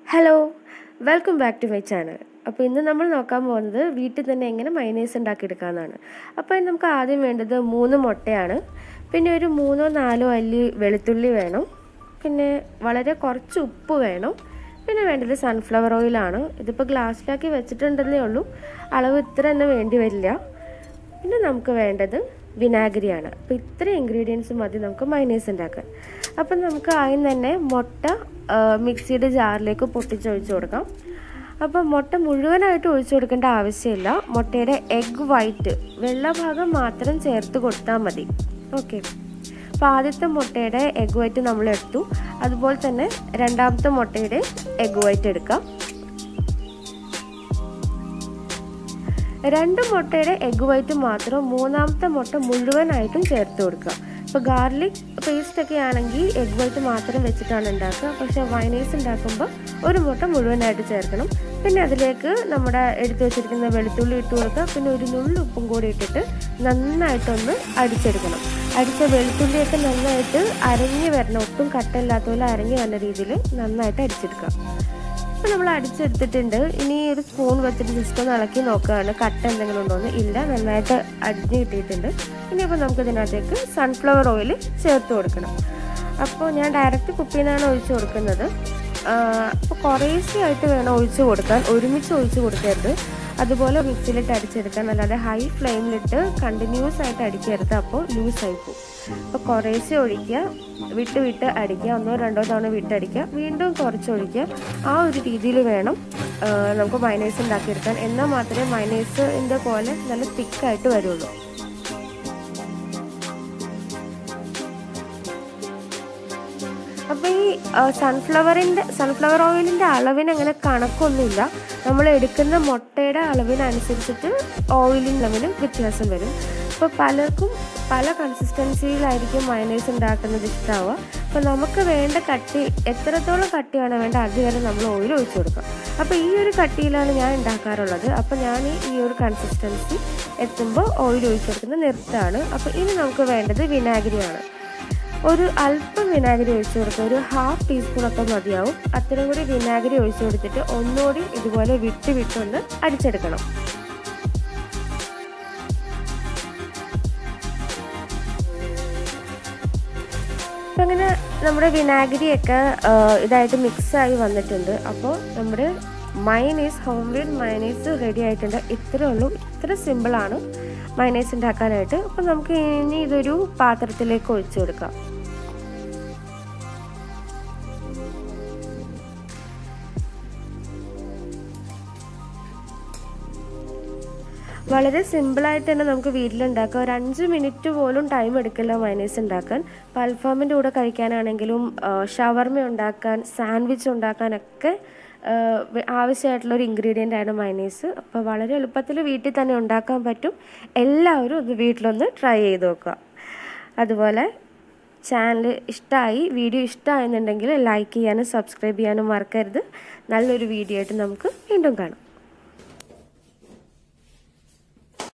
hello welcome back to my channel അപ്പോൾ ഇന്ന് നമ്മൾ നോക്കാൻ പോകുന്നത് വീട്ടിൽ തന്നെ എങ്ങനെ മൈനേഴ്സ് ഉണ്ടാക്കിയെടുക്കാമെന്നാണ് അപ്പോൾ അതിന് നമുക്ക് ആദ്യം വേണ്ടത് മൂന്ന് മുട്ടയാണ് പിന്നെ ഒരു മൂന്നോ നാലോ അല്ലി വെളുത്തുള്ളി വേണം പിന്നെ വളരെ കുറച്ച് ഉപ്പ് വേണം പിന്നെ വേണ്ടത് സൺഫ്ലവർ ഓയിലാണ് ഇതിപ്പോൾ ഗ്ലാസ്സിലാക്കി വെച്ചിട്ടുണ്ടെന്നേ ഉള്ളൂ അളവ് ഇത്ര തന്നെ വേണ്ടി വരില്ല പിന്നെ നമുക്ക് വേണ്ടത് വിനാഗിരിയാണ് അപ്പോൾ ഇത്ര ഇൻഗ്രീഡിയൻസ് മതി നമുക്ക് മൈനേഴ്സ് ഉണ്ടാക്കാൻ അപ്പം നമുക്ക് ആദ്യം തന്നെ മുട്ട മിക്സിയുടെ ജാറിലേക്ക് പൊട്ടിച്ചൊഴിച്ച് കൊടുക്കാം അപ്പോൾ മുട്ട മുഴുവനായിട്ട് ഒഴിച്ചു കൊടുക്കേണ്ട ആവശ്യമില്ല മുട്ടയുടെ എഗ് വൈറ്റ് വെള്ള ഭാഗം മാത്രം ചേർത്ത് കൊടുത്താൽ മതി ഓക്കെ അപ്പോൾ ആദ്യത്തെ മുട്ടയുടെ എഗ് വൈറ്റ് നമ്മൾ എടുത്തു അതുപോലെ തന്നെ രണ്ടാമത്തെ മുട്ടയുടെ എഗ് വൈറ്റ് എടുക്കാം രണ്ട് മുട്ടയുടെ എഗ് വൈറ്റ് മാത്രം മൂന്നാമത്തെ മുട്ട മുഴുവനായിട്ടും ചേർത്ത് കൊടുക്കുക ഇപ്പോൾ ഗാർലിക് പേസ്റ്റ് ഒക്കെ ആണെങ്കിൽ എഗ് വൈറ്റ് മാത്രം വെച്ചിട്ടാണ് ഉണ്ടാക്കുക പക്ഷേ മൈനേഴ്സ് ഉണ്ടാക്കുമ്പോൾ ഒരു മുട്ട മുഴുവനായിട്ട് ചേർക്കണം പിന്നെ അതിലേക്ക് നമ്മുടെ എടുത്തു വെച്ചിരിക്കുന്ന വെളുത്തുള്ളി ഇട്ട് കൊടുക്കുക പിന്നെ ഒരു നുള്ളി ഉപ്പും കൂടി ഇട്ടിട്ട് നന്നായിട്ടൊന്ന് അടിച്ചെടുക്കണം അടിച്ച വെളുത്തുള്ളിയൊക്കെ നന്നായിട്ട് അരഞ്ഞ് വരണം ഒട്ടും കട്ടയില്ലാത്ത പോലെ അരഞ്ഞ് വന്ന രീതിയിൽ നന്നായിട്ട് അടിച്ചെടുക്കുക അപ്പോൾ നമ്മൾ അടിച്ചെടുത്തിട്ടുണ്ട് ഇനി ഒരു സ്പൂൺ വെച്ചിട്ട് ജസ്റ്റ് ഒന്ന് ഇളക്കി നോക്കുകയാണ് കട്ട എന്തെങ്കിലും ഉണ്ടോ എന്ന് ഇല്ല നന്നായിട്ട് അടിഞ്ഞ് കിട്ടിയിട്ടുണ്ട് ഇനിയിപ്പോൾ നമുക്ക് ഇതിനകത്തേക്ക് സൺഫ്ലവർ ഓയിൽ ചേർത്ത് കൊടുക്കണം അപ്പോൾ ഞാൻ ഡയറക്റ്റ് കുപ്പിയിൽ നിന്നാണ് ഒഴിച്ച് കൊടുക്കുന്നത് അപ്പോൾ കുറേശ്ശെ ആയിട്ട് വേണം ഒഴിച്ച് കൊടുക്കാൻ ഒരുമിച്ച് ഒഴിച്ച് കൊടുക്കരുത് അതുപോലെ മിക്സിയിലിട്ട് അടിച്ചെടുക്കാൻ അല്ലാതെ ഹൈ ഫ്ലെയിമിലിട്ട് കണ്ടിന്യൂസ് ആയിട്ട് അടിക്കരുത് അപ്പോൾ ലൂസായി പോകും അപ്പോൾ കുറേശ്ശെ ഒഴിക്കുക വിട്ട് വിട്ട് അടിക്കുക ഒന്നോ രണ്ടോ തവണ വിട്ടടിക്കുക വീണ്ടും കുറച്ച് ഒഴിക്കുക ആ ഒരു രീതിയിൽ വേണം നമുക്ക് മൈനേഴ്സ് ഉണ്ടാക്കിയെടുക്കാൻ എന്നാൽ മാത്രമേ മൈനേഴ്സിൻ്റെ പോലെ നല്ല തിക്കായിട്ട് വരുള്ളൂ അപ്പോൾ ഈ സൺഫ്ലവറിൻ്റെ സൺഫ്ലവർ ഓയിലിൻ്റെ അളവിന് അങ്ങനെ കണക്കൊന്നുമില്ല നമ്മൾ എടുക്കുന്ന മുട്ടയുടെ അളവിനനുസരിച്ചിട്ട് ഓയിലിൻ്റെ അളവിന് വ്യത്യാസം വരും അപ്പോൾ പലർക്കും പല കൺസിസ്റ്റൻസിയിലായിരിക്കും മയനൈസ് ഉണ്ടാക്കുന്നത് ഇഷ്ടമാവുക അപ്പോൾ നമുക്ക് വേണ്ട കട്ടി എത്രത്തോളം കട്ടിയാണ് വേണ്ട അതുവരെ നമ്മൾ ഓയിൽ ഒഴിച്ചു കൊടുക്കുക അപ്പോൾ ഈ ഒരു കട്ടിയിലാണ് ഞാൻ ഉണ്ടാക്കാറുള്ളത് അപ്പോൾ ഞാൻ ഈ ഒരു കൺസിസ്റ്റൻസി എത്തുമ്പോൾ ഓയിൽ ഒഴിച്ചു കൊടുക്കുന്നത് നിർത്താണ് അപ്പോൾ ഇനി നമുക്ക് വേണ്ടത് വിനാഗിരിയാണ് ഒരു അല്പം വിനാഗിരി ഒഴിച്ചു കൊടുക്കുക ഒരു ഹാഫ് ടീസ്പൂണൊക്കെ മതിയാവും അത്രയും കൂടി വിനാഗിരി ഒഴിച്ചു കൊടുത്തിട്ട് ഒന്നുകൂടി ഇതുപോലെ വിട്ട് വിട്ടൊന്ന് അടിച്ചെടുക്കണം അപ്പം അങ്ങനെ നമ്മുടെ വിനാഗിരിയൊക്കെ ഇതായിട്ട് മിക്സായി വന്നിട്ടുണ്ട് അപ്പോൾ നമ്മുടെ mayonnaise homemade mayonnaise ready ആയിട്ടുണ്ട് ഇത്രേ ഉള്ളൂ ഇത്ര സിമ്പിളാണ് മയനൈസ് ഉണ്ടാക്കാനായിട്ട് അപ്പോൾ നമുക്ക് ഇനി ഇതൊരു പാത്രത്തിലേക്ക് ഒഴിച്ചു കൊടുക്കാം വളരെ സിമ്പിളായിട്ട് തന്നെ നമുക്ക് വീട്ടിലുണ്ടാക്കാം ഒരു അഞ്ച് മിനിറ്റ് പോലും ടൈം എടുക്കില്ല മൈനേഴ്സ് ഉണ്ടാക്കാൻ ഇപ്പോൾ അൽഫാമിൻ്റെ കൂടെ കഴിക്കാനാണെങ്കിലും ഷവർമ ഉണ്ടാക്കാൻ സാൻഡ്വിച്ച് ഉണ്ടാക്കാനൊക്കെ ആവശ്യമായിട്ടുള്ള ഒരു ഇൻഗ്രീഡിയൻ്റ് ആണ് മൈനേഴ്സ് അപ്പോൾ വളരെ എളുപ്പത്തിൽ വീട്ടിൽ തന്നെ ഉണ്ടാക്കാൻ പറ്റും എല്ലാവരും ഒന്ന് വീട്ടിലൊന്ന് ട്രൈ ചെയ്ത് നോക്കുക അതുപോലെ ചാനൽ ഇഷ്ടമായി വീഡിയോ ഇഷ്ടമായെന്നുണ്ടെങ്കിൽ ലൈക്ക് ചെയ്യാനും സബ്സ്ക്രൈബ് ചെയ്യാനും മറക്കരുത് നല്ലൊരു വീഡിയോ ആയിട്ട് നമുക്ക് വീണ്ടും കാണാം